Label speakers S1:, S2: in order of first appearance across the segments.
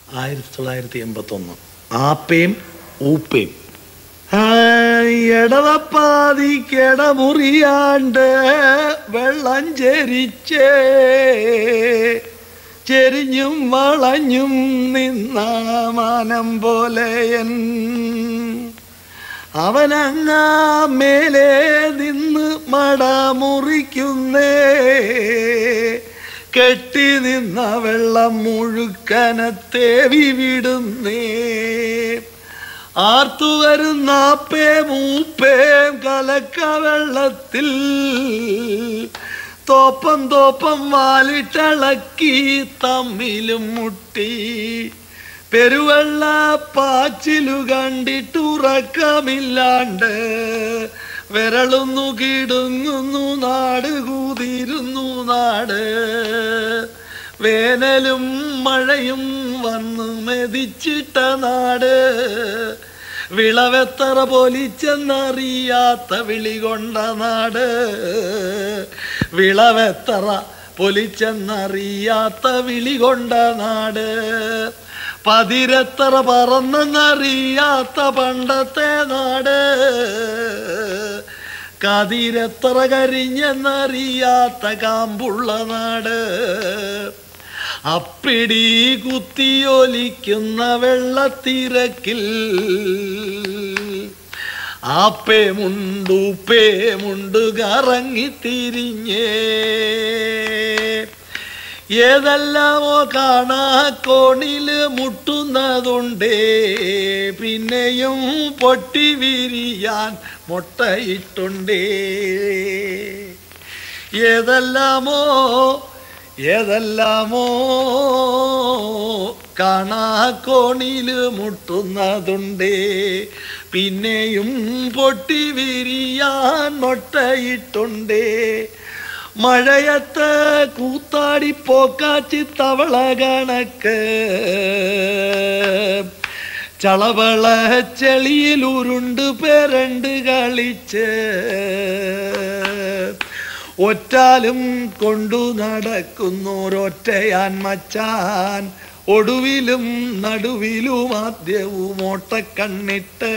S1: ആയിരത്തി തൊള്ളായിരത്തി എൺപത്തൊന്ന് ആപ്പയും ഊപ്പയും എടവപ്പാതിക്കെടമുറിയാണ്ട് വെള്ളം ചെരിച്ചേ ചെരിഞ്ഞും വളഞ്ഞും നിന്ന മാനം പോലെയൻ അവനങ്ങാ മേലെ നിന്ന് മട മുറിക്കുന്നേ കെട്ടി നിന്ന വെള്ളം മുഴുക്കനത്തെ വിവിടുന്നേ ആർത്തു വരുന്ന പേ മൂപ്പേം കലക്ക വെള്ളത്തിൽ തോപ്പം തോപ്പം വാലിട്ടിളക്കി തമ്മിലും മുട്ടി പെരുവെള്ള പാച്ചിലു കണ്ടിട്ടുറക്കമില്ലാണ്ട് വിരളുന്നു കിടുങ്ങുന്നു നാട് കൂതിരുന്നു നാട് വേനലും മഴയും വന്നു മെതിച്ചിട്ട നാട് വിളവെത്തറ പൊലിച്ചെന്നറിയാത്ത വിളി കൊണ്ട നാട് വിളവെത്തറ പൊലിച്ചെന്നറിയാത്ത വിളി കൊണ്ട നാട് പതിരെത്തറ പറന്നെന്നറിയാത്ത പണ്ടത്തെ നാട് കതിരെത്തറ കരിഞ്ഞെന്നറിയാത്ത കാമ്പുള്ള നാട് അപ്പിടി കുത്തിയൊലിക്കുന്ന വെള്ളത്തിരക്കിൽ ആപ്പേ മുണ്ടുപ്പേ മുണ്ടു കറങ്ങി തിരിഞ്ഞേ ഏതെല്ലാമോ കാണാ കോണില് മുട്ടുന്നതുണ്ടേ പിന്നെയും പൊട്ടി വിരിയാൻ മുട്ടയിട്ടുണ്ടേ ഏതെല്ലാമോ ഏതെല്ലാമോ കാണാ കോണില് മുട്ടുന്നതുണ്ടേ പിന്നെയും പൊട്ടി വിരിയാൻ മുട്ടയിട്ടുണ്ടേ മഴയത്ത് കൂത്താടി പോക്കാച്ചി തവള കണക്ക് ചളവള ചെളിയിൽ ഉരുണ്ട് പേരണ്ട് കളിച്ച് ഒറ്റാലും കൊണ്ടു നടക്കുന്നോരൊറ്റയാൻ മച്ചാൻ ഒടുവിലും നടുവിലും ആദ്യവും ഓട്ടക്കണ്ണിട്ട്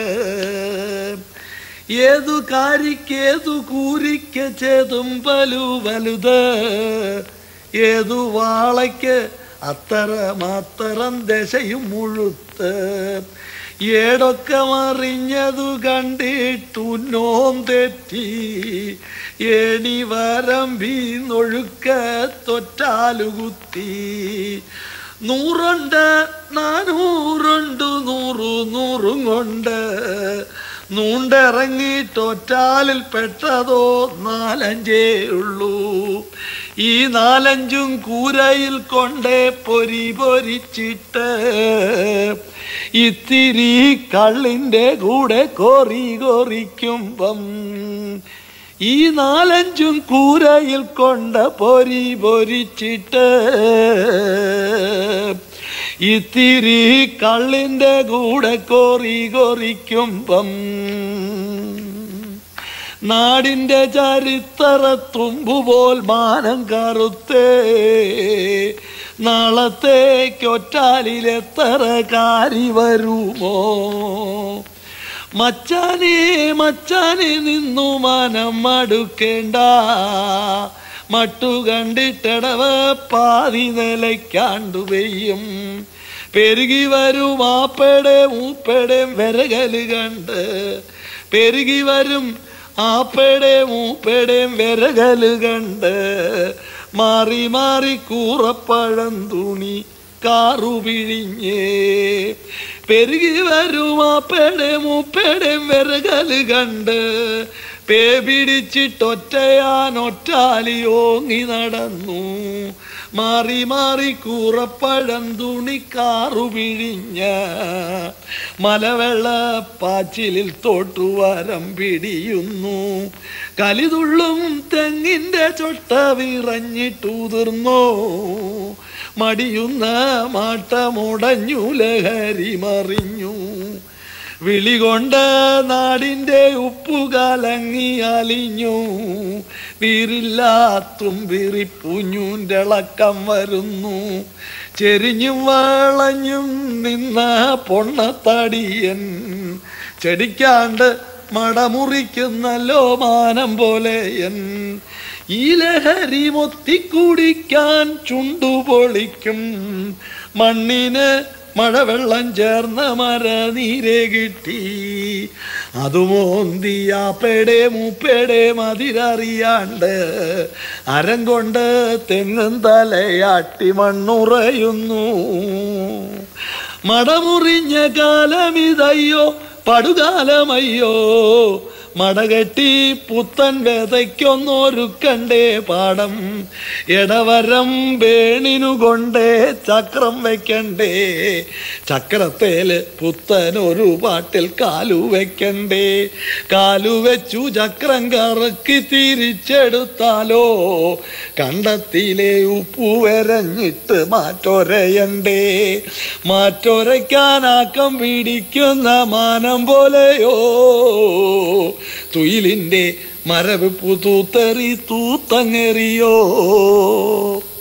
S1: ഏതു കാരിക്കേതു കൂരിക്ക് ചേതും പലു വലുത് ഏതു വാളയ്ക്ക് അത്തര മാത്രം ദശയും മുഴുത്ത് ഏടൊക്കെ മറിഞ്ഞതു കണ്ടിട്ടുന്നോം തെറ്റി ഏണി വരമ്പി നൊഴുക്ക തൊറ്റാലുകുത്തി നൂറുണ്ട് നാനൂറുണ്ട് നൂറു നൂറും കൊണ്ട് നൂണ്ടിറങ്ങിട്ടൊറ്റാലിൽ പെട്ടതോ നാലഞ്ചേ ഉള്ളൂ ഈ നാലഞ്ചും കൂരയിൽ കൊണ്ടേ പൊരി പൊരിച്ചിട്ട് ഇത്തിരി കള്ളിൻ്റെ കൂടെ കോറി കോറിക്കുമ്പം ഈ നാലഞ്ചും കൂരയിൽ കൊണ്ട പൊരി പൊരിച്ചിട്ട് ഇത്തിരി കള്ളിൻ്റെ കൂടെ കോറി കോറിക്കുമ്പം നാടിൻ്റെ ചരിത്ര തുമ്പുപോൽ മാനം കറുത്തേ നാളത്തേക്കൊറ്റാലിലെത്ര കാരി വരുമോ മച്ചാനെ മച്ചാനെ നിന്നു മനം മടുക്കേണ്ട മട്ടു കണ്ടിട്ടടവ പാതി നിലയ്ക്കാണ്ടു പെയ്യും പെരുകി വരും ആപ്പടെ മൂപ്പടെ വിരകല് കണ്ട് പെരുകി വരും ആപ്പടെ മൂപ്പടെ വിരകല് കണ്ട് മാറി മാറി കൂറപ്പഴം തുണി കാറു പിഴിഞ്ഞേ പെരുകി വരും ആപ്പടെ മൂപ്പടെ വിരകല് കണ്ട് പേ പിടിച്ചിട്ടൊറ്റയാൻ ഒറ്റാലി ഓങ്ങി നടന്നു മാറി മാറി കൂറപ്പഴം തുണിക്കാറു പിഴിഞ്ഞ മലവെള്ള പാച്ചിലിൽ തോട്ടുവരം പിടിയുന്നു കലിതുള്ളും തെങ്ങിൻ്റെ ചൊട്ട വിറഞ്ഞിട്ടുതിർന്നോ മടിയുന്ന മാട്ടമുടഞ്ഞു ലഹരി മറിഞ്ഞു വിളികൊണ്ട് നാടിൻ്റെ ഉപ്പു കലങ്ങി അലിഞ്ഞു വീറില്ലാത്തും വിറിപ്പുഞ്ഞൂൻ്റെ ഇളക്കം വരുന്നു ചെരിഞ്ഞും വളഞ്ഞും നിന്ന പൊണ്ണത്തടിയൻ ചെടിക്കാണ്ട് മടമുറിക്കുന്നല്ലോ മാനം പോലെ എൻ ഈ ലഹരി മൊത്തിക്കുടിക്കാൻ ചുണ്ടുപൊളിക്കും മണ്ണിന് മഴവെള്ളം ചേർന്ന മരനീരെ കിട്ടി അതുമോന്തിയാപ്പയുടെ മൂപ്പയുടെ മതിരറിയാണ്ട് അരം കൊണ്ട് തെങ്ങും തലയാട്ടി മണ്ണുറയുന്നു മടമുറിഞ്ഞ കാലമിതയ്യോ പടുകാലമയ്യോ മടകെട്ടി പുത്തൻ വേതയ്ക്കൊന്നൊരുക്കണ്ടേ പാടം ഇടവരം വേണിനു കൊണ്ടേ ചക്രം വെക്കണ്ടേ ചക്രത്തേല് പുത്തൻ ഒരു പാട്ടിൽ കാലു വെക്കണ്ടേ കാലു വെച്ചു ചക്രം കറക്കി തിരിച്ചെടുത്താലോ കണ്ടത്തിലെ ഉപ്പു വരഞ്ഞിട്ട് മാറ്റൊരയണ്ടേ മാറ്റൊരയ്ക്കാനാക്കം പിടിക്കുന്ന മാനം പോലെയോ തുയിലിൻ്റെ മരവിപ്പു തൂത്തെറി തൂത്തങ്ങെറിയോ